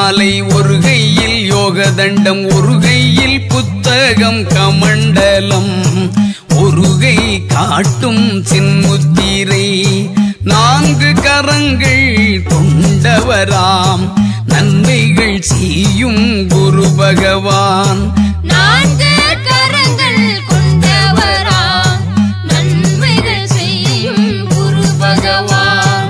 ஜபமாலை ஒரு கையில் யோக தண்டம் ஒரு கையில் புத்தகம் கமண்டலம் ஒரு கை காட்டும் சின்முத்திரை நான்கு கரங்கள் கொண்டவராம் நன்மைகள் செய்யும் குரு பகவான் நான்கு கரங்கள் கொண்டவராம் நன்மைகள் செய்யும் குரு பகவான்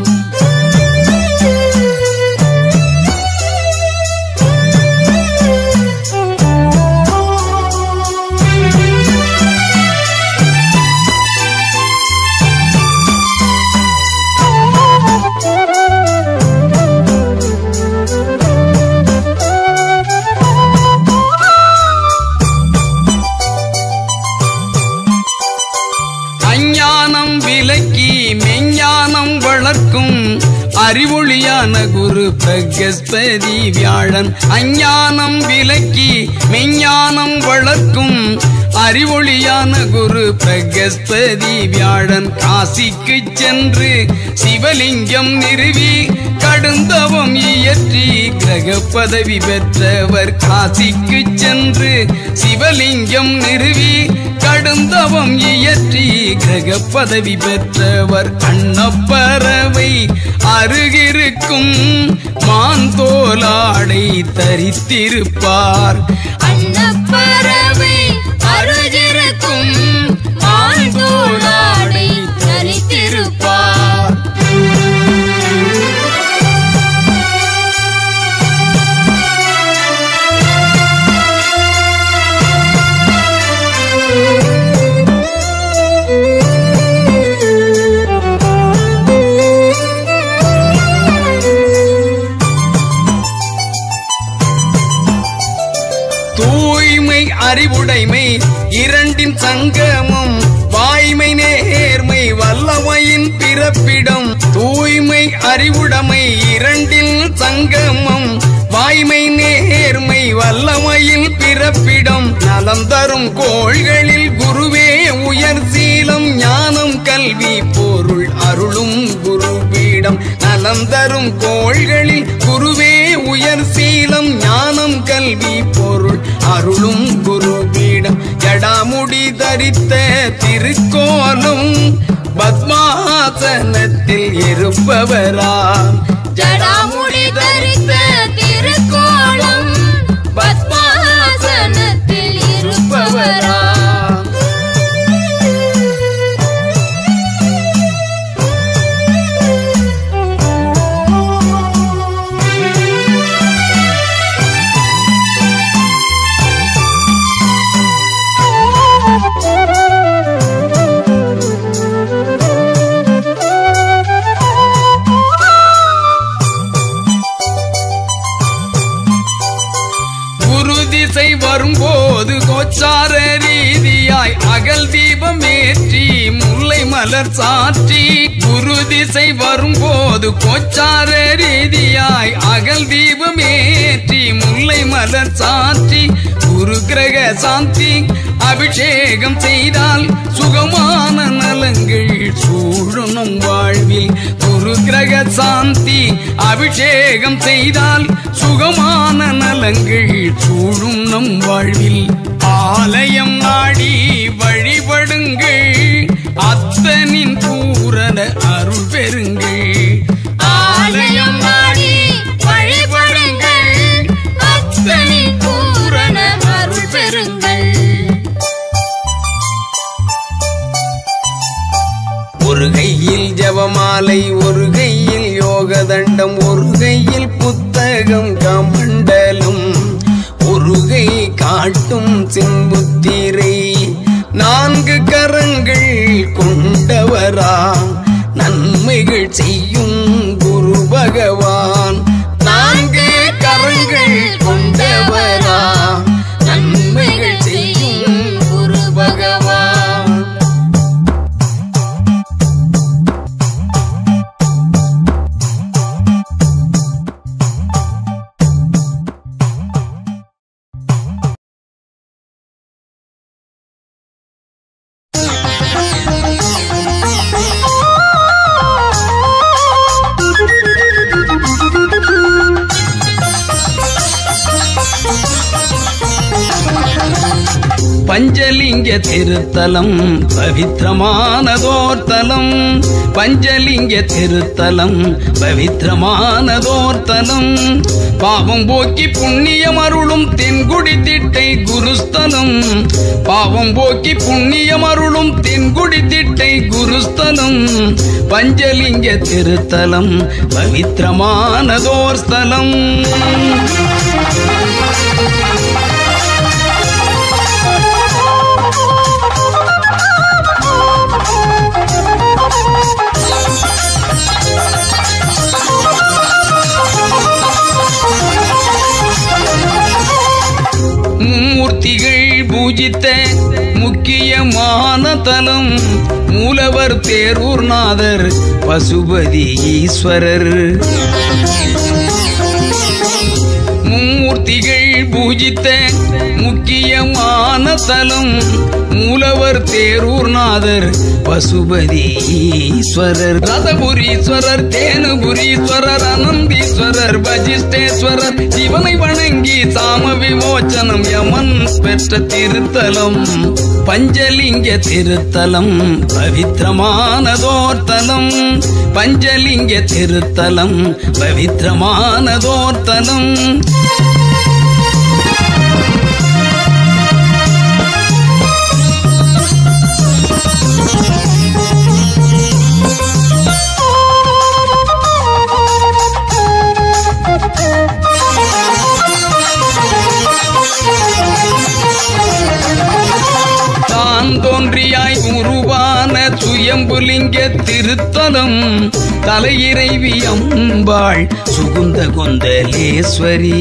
அஞ்ஞானம் விலக்கி மெஞ்ஞானம் வளர்க்கும் அறிவொளியான குரு பிரகஸ்பதி வியாழன் அஞ்ஞானம் விலக்கி மெஞ்ஞானம் வளர்க்கும் அறிவொளியான குரு பிரகஸ்பதி வியாழன் காசிக்கு சென்று சிவலிங்கம் நிறுவி கடுந்தவம் இயற்றி கிரக பதவி பெற்றவர் காசிக்கு சென்று சிவலிங்கம் நிறுவி கடுந்தவம் இயற்றி கிரக பதவி பெற்றவர் அன்னப்பறவை அருகிருக்கும் மாந்தோலாடை தரித்திருப்பார் அன்னப்பறவை அருகிருக்கும் மாந்தோளாடை தரித்திருப்பார் தூய்மை அறிவுடைமை இரண்டின் சங்கமம் வாய்மை நேர்மை வல்லமையின் பிறப்பிடம் தூய்மை அறிவுடைமை இரண்டில் சங்கமம் வாய்மை நேர்மை வல்லமையில் பிறப்பிடம் நலம் தரும் கோள்களில் குருவே உயர் சீலம் ஞானம் கல்வி பொருள் அருளும் குருபீடம் நலம் தரும் கோள்களில் குருவே உயர் சீலம் ஞானம் கல்வி பொருள் அருளும் குருபீடம் ஜடாமுடி தரித்த திருக்கோலம் பத்மாசனத்தில் இருப்பவராம் ஜடாமுடி தரித்த திருக்கோலம் பத்மாசனத்தில் இருப்பவராம் குரு திசை வரும்போது கோச்சார ரீதியாய் அகல் தீபம் ஏற்றி முல்லை மலர் சாற்றி குரு திசை வரும்போது கோச்சார ரீதியாய் அகல் தீபம் ஏற்றி முல்லை மலர் சாற்றி குரு கிரக சாந்தி அபிஷேகம் செய்தால் சுகமான நலங்கள் சூழணும் வாழ்வில் குரு கிரக சாந்தி அபிஷேகம் செய்தால் சுகமான நலங்கள் சூழும் நம் வாழ்வில் ஆலயம் நாடி வழிபடுங்கள் அத்தனின் பூரண அருள் பெறுங்கள் ஆலயம் நாடி வழிபடுங்கள் பக்தனின் பூரண அருள் பெறுங்கள் ஒரு கையில் ஜபமாலை ஒரு கையில் யோக தண்டம் ஒரு கையில் புத்தகம் கமண்டலம் ஒரு கை காட்டும் சிம்புத்திரை நான்கு கரங்கள் கொண்டவராம் நன்மைகள் செய்யும் குரு பகவான் நான்கு கரங்கள் கொண்டவராம் நன்மைகள் செய்யும் குரு பகவான் பஞ்சலிங்க திருத்தலம் பவித்திரமானதோர் தலம் பஞ்சலிங்க திருத்தலம் பவித்திரமானதோர் தலம் பாவம் போக்கி புண்ணியம் அருளும் தென்குடி திட்டை குருஸ்தலம் பாவம் போக்கி புண்ணியம் அருளும் தென்குடி திட்டை குருஸ்தலம் பஞ்சலிங்க திருத்தலம் பவித்திரமானதோர் ஸ்தலம் மும்மூர்த்திகள் பூஜித்த முக்கியமான தலம் மூலவர் தேரூர்நாதர் பசுபதி ஈஸ்வரர் மும்மூர்த்திகள் பூஜித்த முக்கியமான தலம் மூலவர் தேரூர்நாதர் பசுபதி ஈஸ்வரர் ரதபுரீஸ்வரர் தேனுபுரீஸ்வரர் அனந்தீஸ்வரர் வஜிஷ்டேஸ்வரர் சிவனை வணங்கி சாம விமோச்சனம் யமன் பெற்ற திருத்தலம் பஞ்சலிங்க திருத்தலம் பவித்திரமானதோர் தலம் பஞ்சலிங்க திருத்தலம் பவித்திரமானதோர் தலம் தான் தோன்றியாய் உருவான சுயம்புலிங்க திருத்தலம் தலையிறைவி அம்பாள் சுகுந்த கொந்தலேஸ்வரி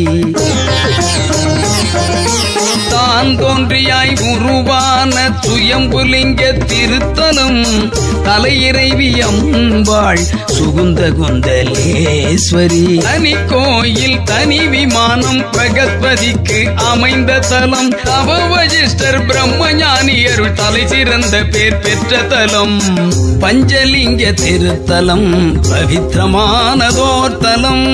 தான் தோன்றியாய் உருவான சுயம்புலிங்க திருத்தலம் தலையிறைவி அம்பாள் சுகுந்த கொந்தலேஸ்வரி தனி கோயில் தனி விமானம் பிரகஸ்பதிக்கு அமைந்த தலம் தவ வஜிஷ்டர் பிரம்மஞானியருள் தலை சிறந்த பேர் பெற்ற தலம் பஞ்சலிங்க திருத்தலம் பவித்திரமானதோர் தலம்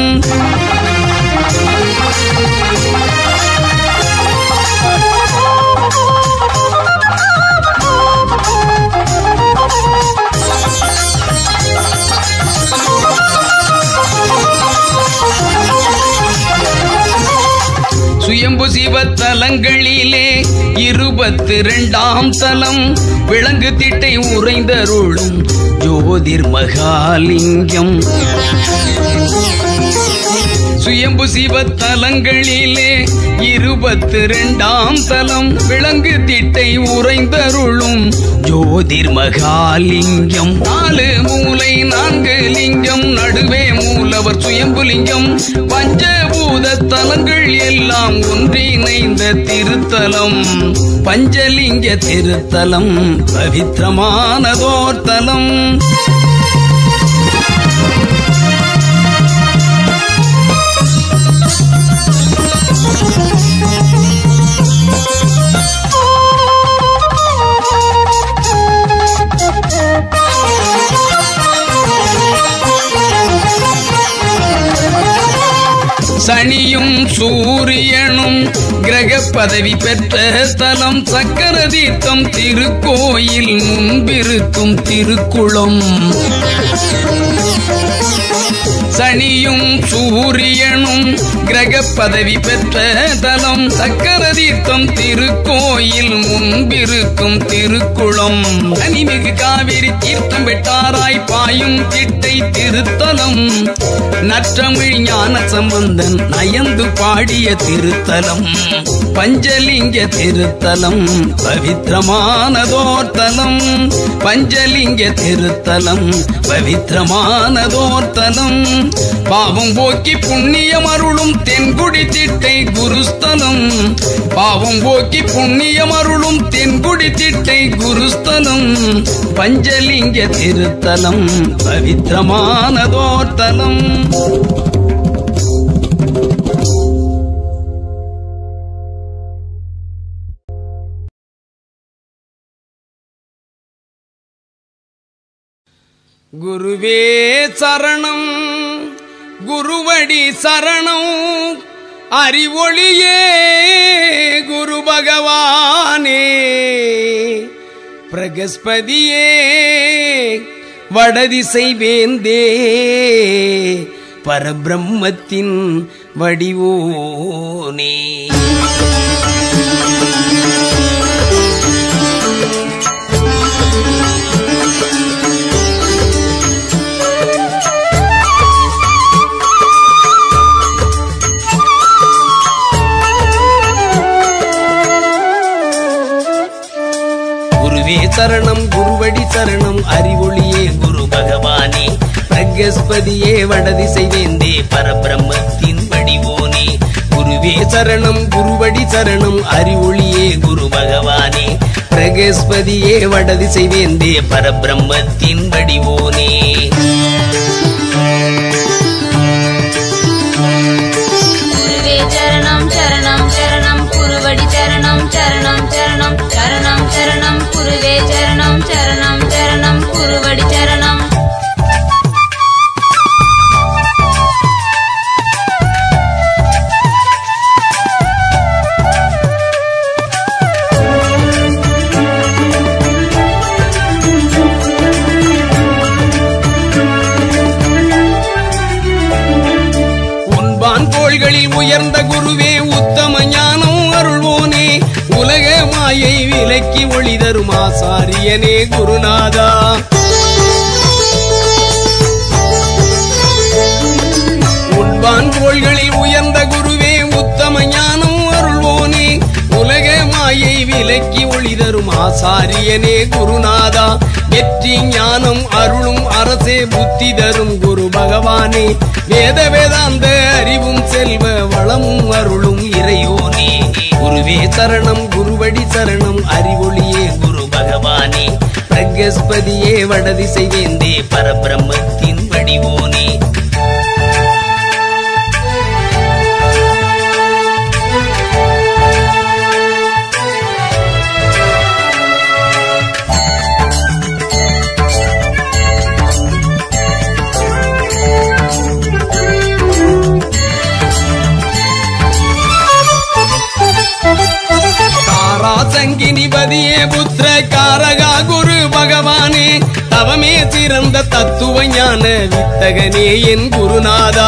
சுயம்பு சிவ தலங்களிலே இருபத்தி இரண்டாம் தலம் விலங்கு திட்டை உறைந்தருளும் ஜோதிர் மகாலிங்கம் சுயம்பு சிவ தலங்களிலே இருபத்தி இரண்டாம் தலம் விலங்கு திட்டை உறைந்தருளும் ஜோதிர் மகாலிங்கம் நாலு மூலை நான்கு லிங்கம் நடுவே மூலவர் சுயம்புலிங்கம் பஞ்சபூத தலங்கள் எல்லாம் ஒன்றிணைந்த திருத்தலம் பஞ்சலிங்க திருத்தலம் பவித்திரமானதோர் தலம் சனியும் சூரியனும் கிரக பதவி பெற்ற ஸ்தலம் சக்கர தீர்த்தம் திருக்கோயில் முன்பிருக்கும் திருக்குளம் சனியும் சூரியனும் கிரக பதவி பெற்ற தலம் சக்கர தீர்த்தம் திருக்கோயில் முன்பிருக்கும் திருக்குளம் கனிமிகு காவிரி தீர்த்தம் வெட்டாராய் பாயும் திட்டை திருத்தலம் நற்றமிழ் ஞான சம்பந்தன் நயந்து பாடிய திருத்தலம் பஞ்சலிங்க திருத்தலம் பவித்திரமானதோர் தலம் பஞ்சலிங்க திருத்தலம் பவித்திரமானதோர் தலம் பாவம் போக்கி புண்ணியம் அருளும் தென்குடி திட்டை குருஸ்தலம் பாவம் போக்கி புண்ணியம் அருளும் தென்குடி திட்டை குருஸ்தலம் பஞ்சலிங்க திருத்தலம் பவித்திரமானதோர் தலம் குருவே சரணம் குருவடி சரணம் அறிவொளியே குரு பகவானே பிரகஸ்பதியே வடதிசை வேந்தே பரபிரம்மத்தின் வடிவோனே குருவே சரணம் குருவடி சரணம் அறிவொளியே குரு பகவானே பிரகஸ்பதியே வடதிசை வேந்தே பரபிரம்மத்தின் வடிவோனே குருவே சரணம் குருவடி சரணம் அறிவொளியே குரு பகவானே பிரகஸ்பதியே வடதிசை வேந்தே பரபிரம்மத்தின் வடிவோனே குருவே சரணம் சரணம் சரணம் குருவடி சரணம் சரணம் சரணம் சரணம் சரணம் குருவே சரணம் சரணம் சரணம் குருவடி சரணம் உன்பான் கோள்களில் உயர்ந்த குருவே உத்தம ஞானம் அருள்வோனே உலக மாயை விலக்கி ஒளி தரும் ஆசாரியனே குருநாதா உன்பான் கோள்களில் உயர்ந்த குருவே உத்தம ஞானம் அருள்வோனே உலக மாயை விலக்கி ஒளி தரும் ஆசாரியனே குருநாதா வெற்றி ஞானம் அருளும் அரசே புத்தி தரும் குரு பகவானே வேத வேதாந்த அறிவும் செல்வ வளமும் அருளும் இறையோனே குருவே சரணம் குருவடி சரணம் அறிவொளியே குரு பகவானே பிரகஸ்பதியே வடதிசை வேந்தே பரபிரம்மத்தின் வடிவோனே தாராசங்கினிபதியே புத்திர காரகா குரு பகவானே தவமே சிறந்த தத்துவ ஞான வித்தகனே என் குருநாதா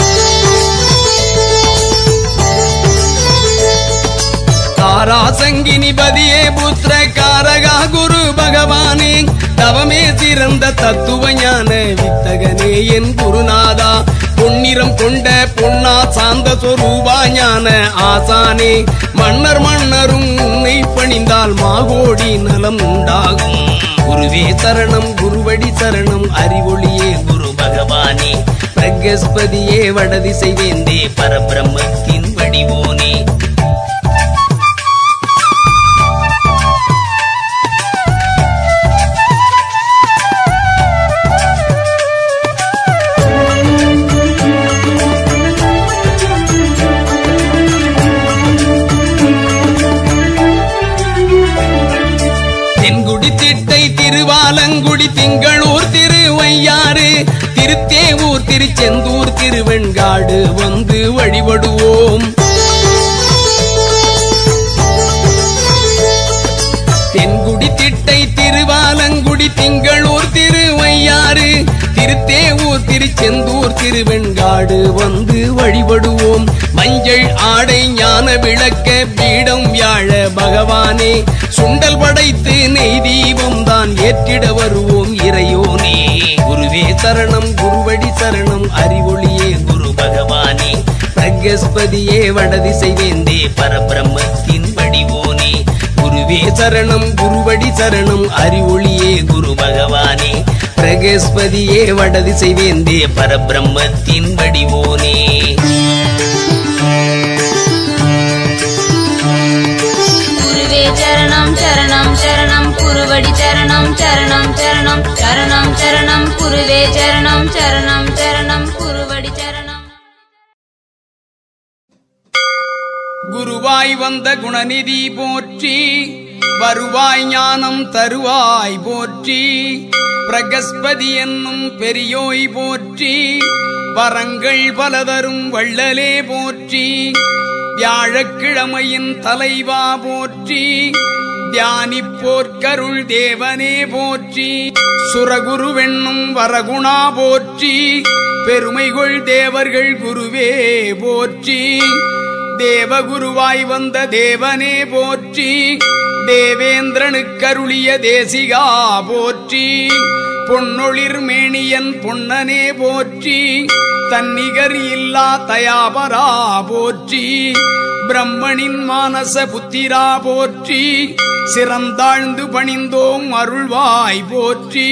தாராசங்கினிபதியே புத்திர காரகா குரு பகவானே தவமே சிறந்த தத்துவ ஞான வித்தகனே என் குருநாதா பொன்னிறம் கொண்ட பொன்னா சாந்த சொரூபா ஞான ஆசானே மன்னர் மன்னரும் உன்னை பணிந்தால் மாகோடி நலம் உண்டாகும் குருவே சரணம் குருவடி சரணம் அறிவொளியே குரு பகவானே பிரகஸ்பதியே வடதிசை வேந்தே பரபிரம்மத்தின் வடிவோனே தென்குடி திட்டை திருவாலங்குடி திங்களூர் திருவையாறு திருத்தேவூர் திருச்செந்தூர் திருவெண்காடு வந்து வழிபடுவோம் தென்குடி திட்டை திருவாலங்குடி திங்களூர் திருவையாறு திருத்தேவூர் திருச்செந்தூர் திருவெண்காடு வந்து வழிபடுவோம் மஞ்சள் ஆடை ஞான விளக்க பீடம் வியாழ பகவானே சுண்டல் படைத்து நெய் தீபம் தான் ஏற்றிட வருவோம் இறையோனே குருவே சரணம் குருவடி சரணம் அறிவொளியே குரு பகவானே பிரகஸ்பதியே வடதிசை வேந்தே பரபிரம்மத்தின் வடிவோனே குருவே சரணம் குருவடி சரணம் அறிவொளியே குரு பகவானே பிரகஸ்பதியே வடதிசை வேந்தே பரபிரம்மத்தின் வடிவோனே குருவே சரணம் சரணம் சரணம் குருவடி சரணம் சரணம் சரணம் சரணம் சரணம் குருவே சரணம் சரணம் சரணம் குருவடி சரணம் குருவாய் வந்த குணநிதி போற்றி வருவாய் ஞானம் தருவாய் போற்றி பிரகஸ்பதி என்னும் பெரியோய் போற்றி வரங்கள் பலதரும் வள்ளலே போற்றி வியாழக்கிழமையின் தலைவா போற்றி தியானிப்போர்க்கருள் தேவனே போற்றி சுரகுருவென்னும் வரகுணா போற்றி பெருமைகொள் தேவர்கள் குருவே போற்றி தேவகுருவாய் வந்த தேவனே போற்றி தேவேந்திரனுக்கருளிய தேசிகா போற்றி பொன்னொளிர் மேனியன் பொன்னனே போற்றி தன்னிகர் இல்லா தயாபரா போற்றி பிரம்மனின் மானச புத்திரா போற்றி சிறந்தாழ்ந்து பணிந்தோம் அருள்வாய் போற்றி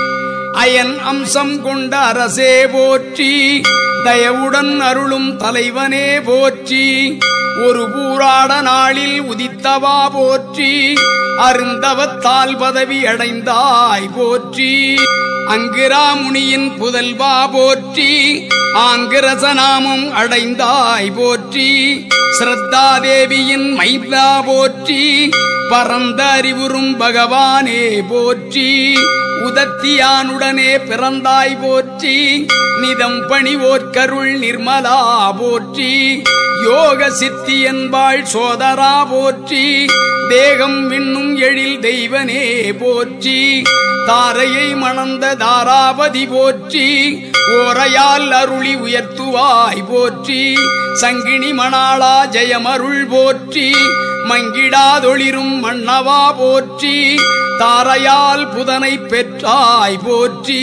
அயன் அம்சம் கொண்ட அரசே போற்றி தயவுடன் அருளும் தலைவனே போற்றி ஒரு பூராட நாளில் உதித்தவா போற்றி அருந்தவத்தால் பதவி அடைந்தாய் போற்றி அங்கிராமுனியின் புதல்வா போற்றி ஆங்கிரசநாமம் அடைந்தாய் போற்றி ஸ்ரத்தாதேவியின் மைந்தா போற்றி பரந்த அறிவுறும் பகவானே போற்றி உதத்தியானுடனே பிறந்தாய் போற்றி நிதம் பணிவோர்க்கருள் நிர்மலா போற்றி யோக சித்தி என்பாள் சோதரா போற்றி தேகம் விண்ணும் எழில் தெய்வனே போற்றி தாரையை மணந்த தாராபதி போற்றி ஓரையால் அருளி உயர்த்துவாய் போற்றி சங்கினி மணாளா ஜெயமருள் போற்றி மங்கிடாதொளிரும் மன்னவா போற்றி தாரையால் புதனை பெற்றாய் போற்றி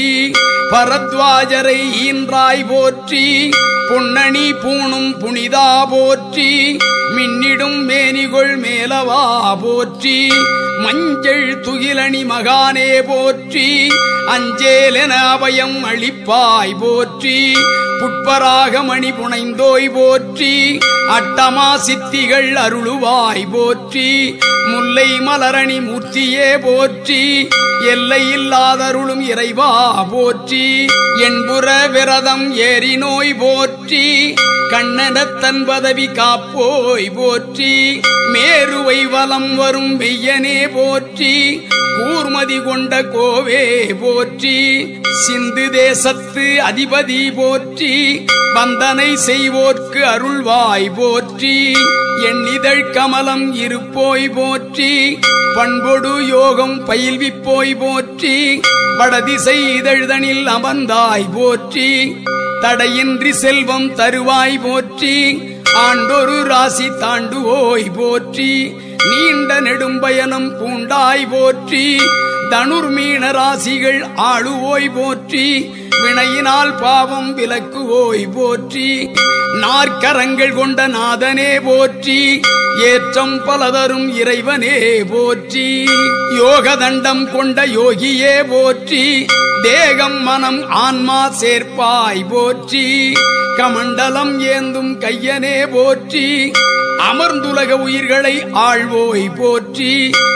பரத்வாஜரை ஈன்றாய் போற்றி பொன்னணி பூணும் புனிதா போற்றி மின்னிடும் மேனிகொள் மேலவா போற்றி மஞ்சள் துகிலணி மகானே போற்றி அஞ்சேலென அபயம் அளிப்பாய் போற்றி புட்பராக மணி புனைந்தோய் போற்றி அட்டமா சித்திகள் அருளுவாய் போற்றி முல்லை மலரணி மூர்த்தியே போற்றி எல்லை இல்லாதருளும் இறைவா போற்றி என்புற விரதம் ஏறி நோய் போற்றி கண்ணனத்தன் பதவி காப்போய் போற்றி மேருவை வலம் வரும் வெய்யனே போற்றி கூர்மதி கொண்ட கோவே போற்றி சிந்து தேசத்து அதிபதி போற்றி வந்தனை செய்வோர்க்கு அருள்வாய் போற்றி எண்ணிதழ் கமலம் இருப்போய் போற்றி பண்பொடு யோகம் பயில்விப்போய் போற்றி வடதிசை இதழ்தனில் அமர்ந்தாய் போற்றி தடையின்றி செல்வம் தருவாய் போற்றி ஆண்டொரு ராசி தாண்டுவோய் போற்றி நீண்ட நெடும்பயணம் பூண்டாய் போற்றி தனுர்மீன ராசிகள் ஆளுவோய் போற்றி வினையினால் பாவம் விலக்குவோய் போற்றி நாற்கரங்கள் கொண்ட நாதனே போற்றி ஏற்றம் பலதரும் இறைவனே போற்றி யோக தண்டம் கொண்ட யோகியே போற்றி தேகம் மனம் ஆன்மா சேர்ப்பாய் போற்றி கமண்டலம் ஏந்தும் கையனே போற்றி அமர்ந்துலக உயிர்களை ஆழ்வோய் போற்றி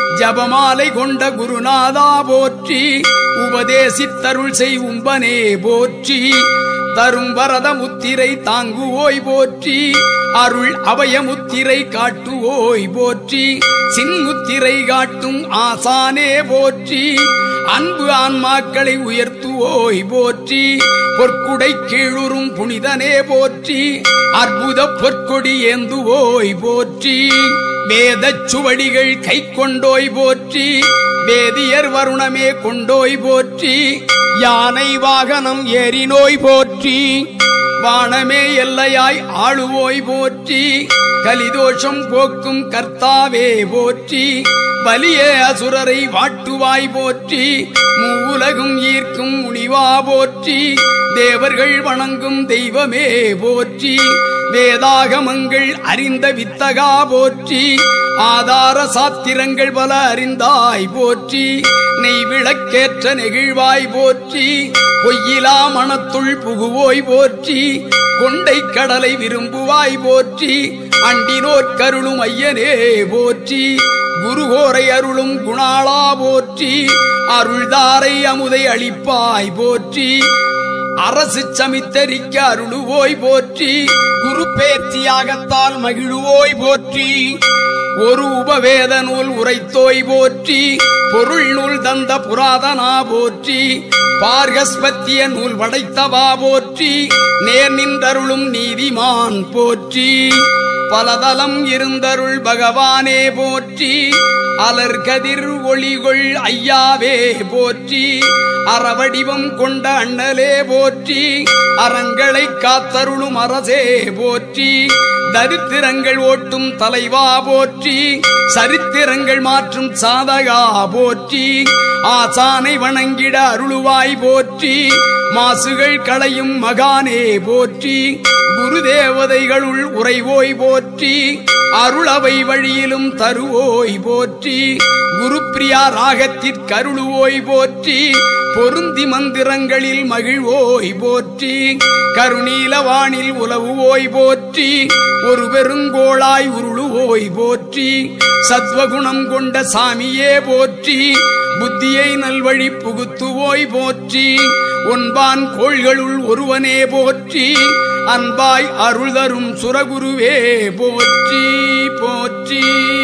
ஜபமாலை கொண்ட குருநாதா போற்றி உபதேசித்தருள் செய் உம்பனே போற்றி தரும் வரத முத்திரை தாங்குவோய் போற்றி அருள் அபய முத்திரை காட்டுவோய் போற்றி சின்முத்திரை காட்டும் ஆசானே போற்றி அன்பு ஆன்மாக்களை உயர்த்துவோய் போற்றி பொற்குடை கீழுறும் புனிதனே போற்றி அற்புத பொற்கொடி ஏந்துவோய் போற்றி வேதச் சுவடிகள் கை கொண்டோய் போற்றி வேதியர் வருணமே கொண்டோய் போற்றி யானை வாகனம் ஏறினோய் போற்றி வானமே எல்லையாய் ஆளுவோய் போற்றி கலிதோஷம் போக்கும் கர்த்தாவே போற்றி வலிய அசுரரை வாட்டுவாய் போற்றி மூவுலகும் ஈர்க்கும் முனிவா போற்றி தேவர்கள் வணங்கும் தெய்வமே போற்றி வேதாகமங்கள் அறிந்த வித்தகா போற்றி ஆதார சாத்திரங்கள் பல அறிந்தாய் போற்றி நெய் விளக்கேற்ற நெகிழ்வாய் போற்றி பொய்யிலா மனத்துள் புகுவோய் போற்றி கொண்டை கடலை விரும்புவாய் போற்றி அண்டினோர் கருளும் ஐயனே போற்றி குருகோரை அருளும் குணாளா போற்றி அருள்தாரை அமுதை அளிப்பாய் போற்றி அரசு சமித்தரிக்க அருளுவோய் போற்றி குரு பேர்த்தியாகத்தால் மகிழுவோய் போற்றி ஒரு உபவேத நூல் உரைத்தோய் போற்றி பொருள் நூல் தந்த புராதனா போற்றி பார்கஸ்பத்திய நூல் படைத்தவா போற்றி நேர் நின்றருளும் நீதிமான் போற்றி பலதலம் இருந்தருள் பகவானே போற்றி அலர்கதிர் ஒளிகொள் ஐயாவே போற்றி அறவடிவம் கொண்ட அண்ணலே போற்றி அறங்களை காத்தருளும் அரசே போற்றி தரித்திரங்கள் ஓட்டும் தலைவா போற்றி சரித்திரங்கள் மாற்றும் சாதகா போற்றி ஆசானை வணங்கிட அருளுவாய் போற்றி மாசுகள் களையும் மகானே போற்றி குரு தேவதைகளுள் உறைவோய் போற்றி அருளவை வழியிலும் தருவோய் போற்றி குருப்பிரியா ராகத்திற்கருளுவோய் போற்றி பொருந்தி மந்திரங்களில் மகிழ்வோய் போற்றி கருணீலவானில் உலவுவோய் போற்றி ஒரு பெருங்கோளாய் உருளுவோய் போற்றி சத்வகுணம் கொண்ட சாமியே போற்றி புத்தியை நல்வழி புகுத்துவோய் போற்றி ஒன்பான் கோள்களுள் ஒருவனே போற்றி அன்பாய் அருள் தரும் சுரகுருவே போற்றி போற்றி